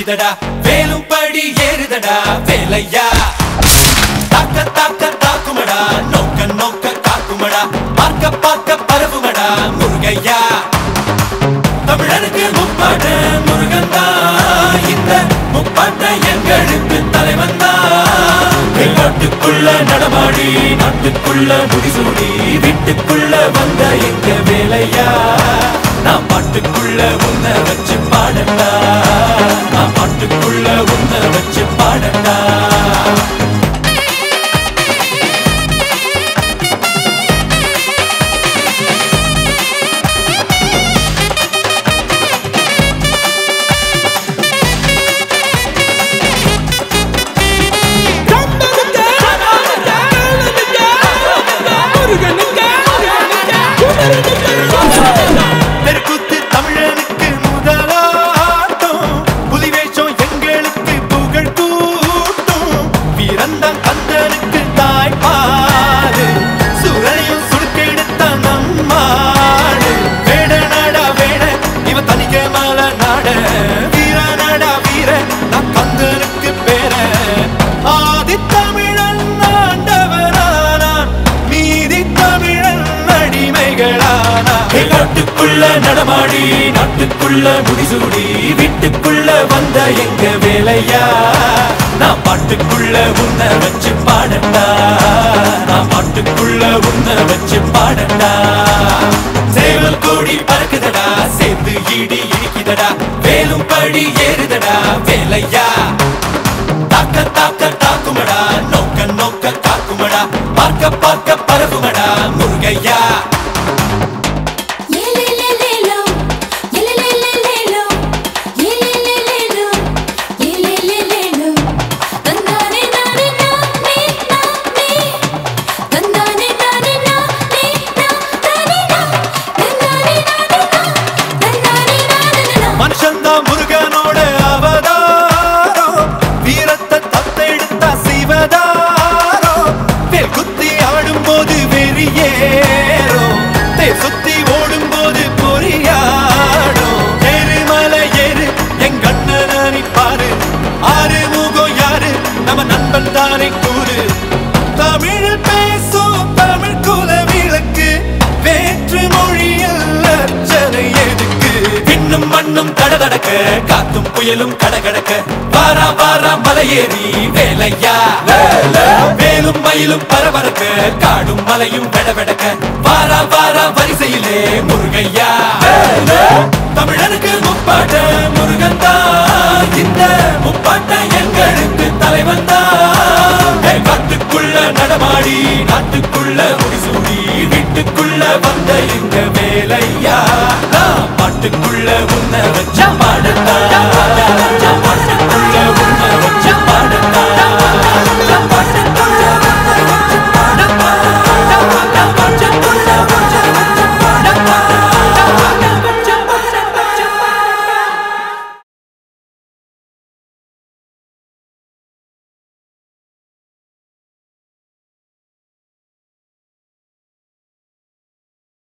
இடிக்குதடா வேலும் படி ஏறுதடா வேலையா தாக்க தாக்க தாக்குமடா நோக்க நோக்க காக்குமடா பார்க்க பார்க்க பரவுமடா முருகையா தமிழனுக்கு முப்பாட்ட முருகன் தான் இந்த முப்பாட்ட எங்களுக்கு தலைவன் தான் நாட்டுக்குள்ள நடமாடி நாட்டுக்குள்ள முடிசூடி வீட்டுக்குள்ள வந்த எங்க வேலையா நான் பாட்டுக்குள்ள உன்னை வச்சு பாடட்டா நான் பாட்டுக்குள்ள உன்னை வச்சு பாடட்டா தெருக்கூத்து தமிழனுக்கு முதலாட்டம் புலிவேஷம் எங்களுக்கு புகழ் கூட்டும் வீரந்தான் கந்தனுக்கு தாய்ப்பாடு சுரனையும் சுடுக்கெடுத்த நம்மாடு வேட நாடா வேட இவ தனிக்க மால நாட வீர நாடா வீர நான் கந்தனுக்கு பேர ஆதி தமிழன் ஆண்டவரானான் மீதி தமிழன் அடிமைகளானா நாட்டுக்குள்ள நடமாடி நாட்டுக்குள்ள முடிசூடி வீட்டுக்குள்ள வந்த எங்க வேலையா நான் பாட்டுக்குள்ள உன்னை வச்சு பாடட்டா நான் பாட்டுக்குள்ள உன்னை வச்சு பாடட்டா சேவல் கோடி பறக்குதடா சேர்ந்து இடி இடிக்குதடா வேலும் படி ஏறுதடா வேலையா தாக்க தாக்க தாக்குமடா நோக்க நோக்க காக்குமடா பார்க்க பார்க்க பரவுமடா முருகையா ஏலேலேலேலோ ஏலேலேலேலோ ஏலேலேலேலோ ஏலேலேலேலோ தந்தானே நானே நானே நானே தந்தானே நானே நானே நானே தந்தானே நானே தந்தானே நானே மனுஷன்தான் முருகனோட அவதாரம் வீரத்தை தத்தெடுத்தா சிவதாரம் வேல் குத்தி ஆடும்போது வெறியேறும் தேர் சுத்தி ஓடும்போது பொறியாடும் எருமலை ஏறு என் கண்ணனி பாரு ஆறு முகம் யாரு நம்ம நண்பன் தானே கூறு தமிழ் பேசும் தமிழ் குல விளக்கு வேற்று மொழியில் அர்ச்சனை எதுக்கு விண்ணும் மண்ணும் கடகடக்க காத்தும் புயலும் கடகடக்க வாரா வாரா மலையேறி வேலையா வேலும் மயிலும் பரபரக்க காடும் மலையும் வெடவெடக்க வாரா வாரா வரிசையிலே முருகையா தமிழனுக்கு முப்பாட்ட முருகன் தான் இந்த முப்பாட்ட எங்களுக்கு தலைவன் தான் காட்டுக்குள்ள நடமாடி நாட்டுக்குள்ள முடிசூடி வீட்டுக்குள்ள வந்த எங்க வேலையா நான் பாட்டுக்குள்ள உன்னை வச்ச பாடத்தான்